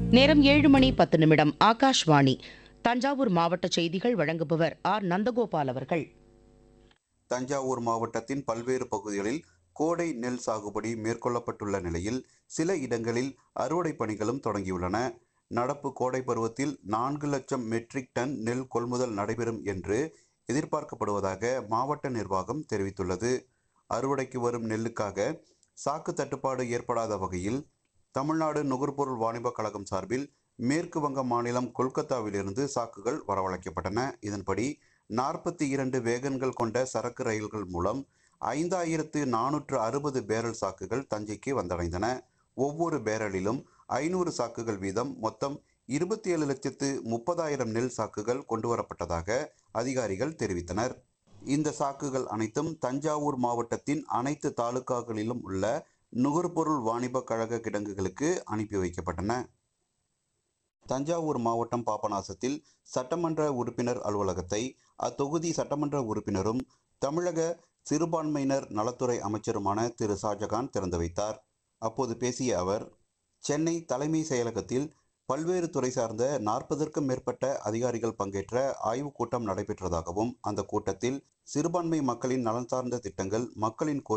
நேரம் ஏழு மணி பத்து நிமிடம் ஆகாஷ்வாணி தஞ்சாவூர் மாவட்ட செய்திகள் வழங்குபவர் ஆர் நந்தகோபால் அவர்கள் தஞ்சாவூர் மாவட்டத்தின் பல்வேறு பகுதிகளில் கோடை நெல் சாகுபடி மேற்கொள்ளப்பட்டுள்ள நிலையில் சில இடங்களில் அறுவடை பணிகளும் தொடங்கியுள்ளன நடப்பு கோடை பருவத்தில் நான்கு லட்சம் மெட்ரிக் டன் நெல் கொள்முதல் நடைபெறும் என்று எதிர்பார்க்கப்படுவதாக மாவட்ட நிர்வாகம் தெரிவித்துள்ளது அறுவடைக்கு வரும் நெல்லுக்காக சாக்கு தட்டுப்பாடு ஏற்படாத வகையில் தமிழ்நாடு நுகர்பொருள் வாணிப கழகம் சார்பில் மேற்கு வங்க மாநிலம் கொல்கத்தாவிலிருந்து சாக்குகள் வரவழைக்கப்பட்டன இதன்படி நாற்பத்தி இரண்டு வேகன்கள் கொண்ட சரக்கு ரயில்கள் மூலம் ஐந்தாயிரத்து நானூற்று அறுபது பேரல் சாக்குகள் தஞ்சைக்கு வந்தடைந்தன ஒவ்வொரு பேரலிலும் ஐநூறு சாக்குகள் வீதம் மொத்தம் இருபத்தி ஏழு லட்சத்து முப்பதாயிரம் நெல் சாக்குகள் கொண்டுவரப்பட்டதாக அதிகாரிகள் தெரிவித்தனர் இந்த சாக்குகள் அனைத்தும் தஞ்சாவூர் மாவட்டத்தின் அனைத்து தாலுகாக்களிலும் உள்ள நுகர்பொருள் வாணிப கழக கிடங்குகளுக்கு அனுப்பி வைக்கப்பட்டன தஞ்சாவூர் மாவட்டம் பாபநாசத்தில் சட்டமன்ற உறுப்பினர் அலுவலகத்தை அத்தொகுதி சட்டமன்ற உறுப்பினரும் தமிழக சிறுபான்மையினர் நலத்துறை அமைச்சருமான திரு ஷாஜகான் திறந்து வைத்தார் அப்போது பேசிய அவர் சென்னை தலைமை செயலகத்தில் பல்வேறு துறை சார்ந்த நாற்பதற்கும் மேற்பட்ட அதிகாரிகள் பங்கேற்ற ஆய்வுக் கூட்டம் நடைபெற்றதாகவும் அந்த கூட்டத்தில் சிறுபான்மை மக்களின் நலன் சார்ந்த திட்டங்கள் மக்களின் கோரிக்கை